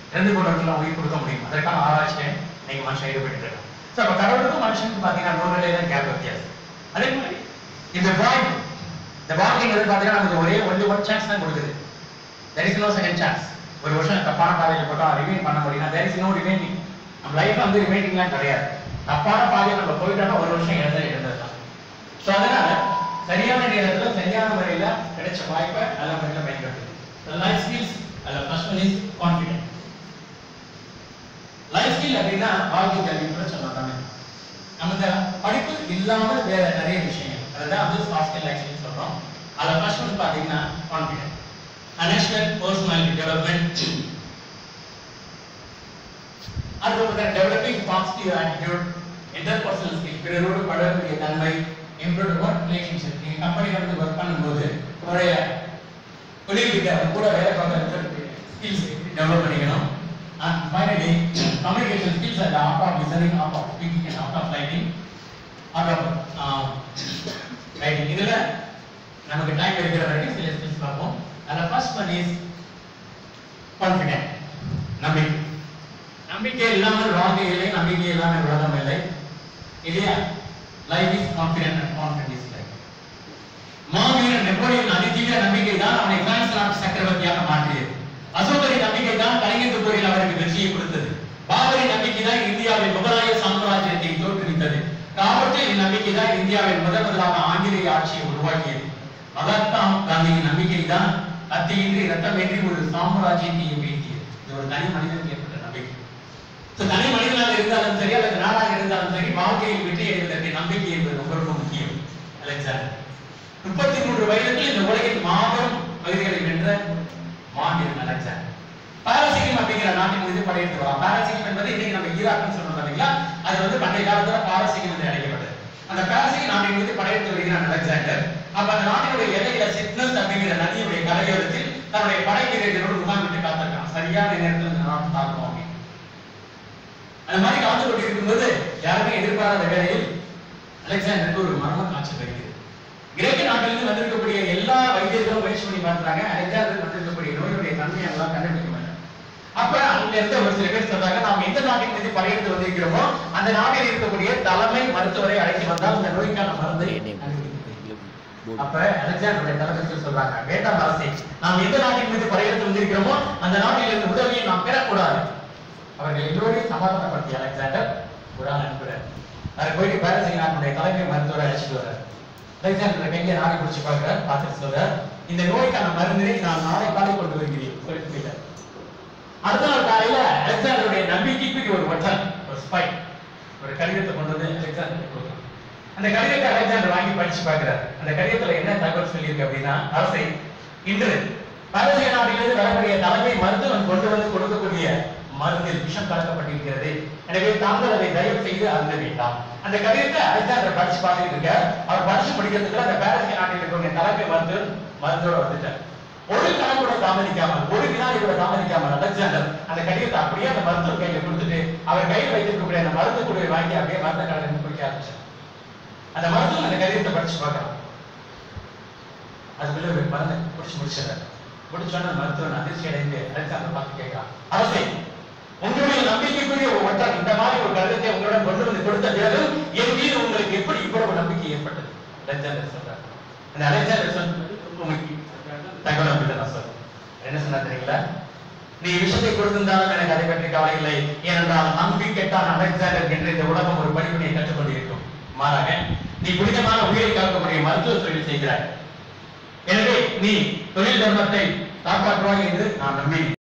இறந்து போனவர்களுக்கு உயிர் கொடுக்க முடியும் அதற்கான ஆராய்ச்சியை இன்னைக்கு மனுஷன் ஈடுபட்டு இருக்கான் ஸோ அப்போ கடவுளுக்கும் மனுஷனுக்கும் பார்த்தீங்கன்னா நூறு நிலை தான் கேப் வித்தியாசம் அதே மாதிரி இந்த பாயிண்ட் இந்த வாழ்க்கைங்கிறது பார்த்தீங்கன்னா நமக்கு ஒரே ஒன்லி ஒன் சான்ஸ் தான் கொடுக்குது there is no second chance ஒரு வருஷம் தப்பான பாதையில் போட்டோம் ரிமைன் பண்ண முடியும்னா தெர் இஸ் நோ ரிமைனிங் நம்ம லைஃப் வந்து ரிமைனிங்லாம் கிடையாது தப்பான பாதையில் நம்ம போயிட்டோம்னா ஒரு வருஷம் இழந்த இழந்ததுதான் ஸோ அதனால சரியான நேரத்தில் சரியான முறையில் கிடைச்ச வாய்ப்பை நல்ல முறையில் பயன்படுத்துது லைஃப் ஸ்கில்ஸ் அதில் first one is confident life skill அப்படின்னா வாழ்க்கை கல்வின்னு கூட சொல்லலாம் தமிழ் நம்ம இந்த படிப்பு இல்லாமல் வேற நிறைய விஷயங்கள் அதுதான் வந்து சாஃப்ட் ஸ்கில் ஆக்சுவலி சொல்றோம் அதில் ஃபர்ஸ்ட் ஒன் பார்த்தீங்கன்னா கான்ஃபிடென்ட் அனேஷனல் பர்சனாலிட்டி டெவலப்மெண்ட் அடுத்து வந்து developing positive attitude interpersonal skill பிறரோடு பழகக்கூடிய தன்மை இம்ப்ரூவ் ஒர்க் ரிலேஷன்ஷிப் நீங்க கம்பெனில வந்து ஒர்க் பண்ணும்போது உங்களுடைய கொலீகிட்ட அவங்க கூட வேலை பார்க்குற ஸ்கில்ஸ் டெவலப் பண்ணிக்கணும் and finally communication skills and art of listening art of speaking and art of writing art of writing இதுல நமக்கு டைம் இருக்கிற வரைக்கும் சில ஸ்கில்ஸ் பார்ப்போம் அதில் ஃபர்ஸ்ட் ஒன் இஸ் கான்ஃபிடென்ட் நம்பிக்கை நம்பிக்கை இல்லாமல் வாழ்க்கை இல்லை நம்பிக்கை இல்லாமல் உலகம் இல்லை இல்லையா life is confident and confident is life மாவீரன் நெப்போலியன் அதிதீவிர நம்பிக்கை தான் அவனை பிரான்ஸ் நாட்டு சக்கரவர்த்தியாக மாற்றியது அசோகரின் நம்பிக்கை தான் கலிங்கத்து போரில் அவருக்கு வெற்றியை கொடுத்தது பாபரின் நம்பிக்கை தான் இந்தியாவின் முகலாய சாம்ராஜ்யத்தை தோற்றுவித்தது காவற்றின் நம்பிக்கை தான் இந்தியாவின் முதல் முதலாக ஆங்கிலேய ஆட்சியை உருவாக்கியது மகாத்மா காந்தியின் நம்பிக்கை தான் கத்தியின்றி ரத்தமின்றி ஒரு சாம்ராஜ்யத்தை வீழ்த்தியது இது ஒரு தனி மனிதனுக்கு ஏற்பட்ட நம்பிக்கை So, தனி மனிதனாக இருந்தாலும் சரி அல்லது நாடாக இருந்தாலும் சரி வாழ்க்கையில் வெற்றி அடைவதற்கு நம்பிக்கை என்பது ரொம்ப ரொம்ப முக்கியம் அலெக்சாண்டர் முப்பத்தி மூன்று வயதுக்குள் இந்த உலகின் மாபெரும் பகுதிகளை வென்ற மாவீரன் அலெக்சாண்டர் பாரசீகம் அப்படிங்கிற நாட்டின் மீது படையெடுத்து வரலாம் பாரசீகம் என்பது இன்னைக்கு நம்ம ஈராக்னு சொல்றோம் பாத்தீங்களா அது வந்து பண்டைய காலத்துல பாரசீகம் என்று அழைக்கப்பட்டது அந்த பாரசீக நாட்டின் மீது படையெடுத்து வருகிறான் அலெக்சாண்டர் அப்ப அந்த நாட்டினுடைய எல்லையில சிட்னஸ் அப்படிங்கிற நதியுடைய கரையோரத்தில் தன்னுடைய படை வீரர்களோடு முகாமிட்டு காத்திருக்கான் சரியான நேரத்தில் இந்த நாட்டு தாக்கும் அப்படின்னு அந்த மாதிரி காத்து கொண்டிருக்கும்போது யாருமே எதிர்பாராத வேளையில் அலெக்சாண்டருக்கு ஒரு மரண காய்ச்சல் வருகிறது கிரேக்க நாட்டிலிருந்து வந்திருக்கக்கூடிய எல்லா வைத்தியர்களும் முயற்சி பண்ணி பார்த்தாங்க அலெக்சாண்டர் வந்திருக்கக்கூடிய நோயுடைய தன்மையை எல்லாம் கண்டுபிடிக்க மாட்டாங்க அப்ப அங்க இருந்த ஒரு சில பேர் சொல்றாங்க நாம் எந்த நாட்டின் மீது படையெடுத்து வந்திருக்கிறோமோ அந்த நாட்டில் இருக்கக்கூடிய தலைமை மருத்துவரை அழைத்து வந்தால் இந்த நோய்க்கான மருந்தை கண்டுபிடிக்க முடியும். அப்ப அலெக்சாண்டருடைய தளபதிகள் சொல்றாங்க வேண்டாம் அரசே நாம் எந்த நாட்டின் மீது படையெடுத்து வந்திருக்கிறோமோ அந்த நாட்டில் இருந்து உதவியை நாம் பெறக்கூடாது அவர்கள் எல்லோரையும் சமாதானப்படுத்திய அலெக்சாண்டர் ஒரு ஆள் அனுப்புறார் அவர் போயிட்டு பாரசீக நாட்டினுடைய தலைமை மருத்துவரை அழைச்சிட்டு வர்றார் அலெக்சாண்டர் கையில நாடி பிடிச்சு பார்க்கிறார் பார்த்துட்டு சொல்றார் இந்த நோய்க்கான மருந்தினை நான் நாளை காலை கொண்டு வருகிறேன் சொல்லிட்டு போயிட்டார் அடுத்த நாள் காலையில அலெக்சாண்டருடைய நம்பிக்கைக்கு ஒரு ஒற்றன் ஒரு ஸ்பை ஒரு கடிதத்தை கொண்டு வந்து அலெக்சாண்டர் கொடுக்குறான் அந்த கடிதத்தை அலெக்சாண்டர் வாங்கி படிச்சு பார்க்கிறார் அந்த கடிதத்துல என்ன தகவல் சொல்லியிருக்கு அப்படின்னா அரசை இன்று பாரசீக நாட்டிலிருந்து வரக்கூடிய தலைமை மருத்துவன் கொண்டு வந்து கொடுக்கக்கூடிய மருந்தில் விஷம் கலக்கப்பட்டிருக்கிறது எனவே தாங்கள் அதை தயவு செய்து அருந்த வேண்டாம் அந்த கடிதத்தை அலெக்சாண்டர் படிச்சு பார்த்துட்டு இருக்கார் அவர் படிச்சு முடிக்கிறதுக்கு அந்த பாரசீக நாட்டில் இருக்கக்கூடிய தலைமை மருத்துவர் மருந்தோட வந்துட்டார் ஒரு கணம் கூட தாமதிக்காமல் ஒரு வினாடி கூட தாமதிக்காமல் அலெக்சாண்டர் அந்த கடிதத்தை அப்படியே அந்த மருத்துவர் கையில கொடுத்துட்டு அவர் கையில் வைத்திருக்கக்கூடிய அந்த மருந்து குழுவை வாங்கி அப்படியே மருந்த கடையில் குடிக்க ஆரம்பிச்சார் அந்த மருத்துவம் அந்த கடிதத்தை படிச்சு பார்க்கலாம் அதுக்குள்ள ஒரு மருந்தை குடிச்சு முடிச்சிடறாரு முடிச்சோன்னு மருத்துவன் அதிர்ச்சி அடைந்து அலெக்சாண்டர் பார்த்து கேட்கிறான் அரசே உங்களுடைய நம்பிக்கைக்குரிய ஒரு ஒற்றன் இந்த மாதிரி ஒரு கடிதத்தை உங்களிடம் கொண்டு வந்து கொடுத்த பிறகு என் மீது உங்களுக்கு எப்படி இவ்வளவு நம்பிக்கை ஏற்பட்டது அலெக்சாண்டர் சொல்றார் அந்த அலெக்சாண்டர் சொன்னது ரொம்ப முக்கியம் தகவல் அப்படி நான் சொல்றேன் என்ன சொன்னா தெரியுங்களா நீ விஷயத்தை கொடுத்திருந்தாலும் எனக்கு அதை பற்றி கவலை இல்லை ஏனென்றால் நம்பிக்கைத்தான் அலெக்சாண்டர் என்று இந்த உலகம் ஒரு படிப்பினை கற்றுக்கொண்டிருக்கும் மாறாக நீ புனிதமான உயிரை காக்கக்கூடிய மருத்துவ தொழில் செய்கிறாய் எனவே நீ தொழில் தர்மத்தை காப்பாற்றுவாய் என்று நான் நம்பி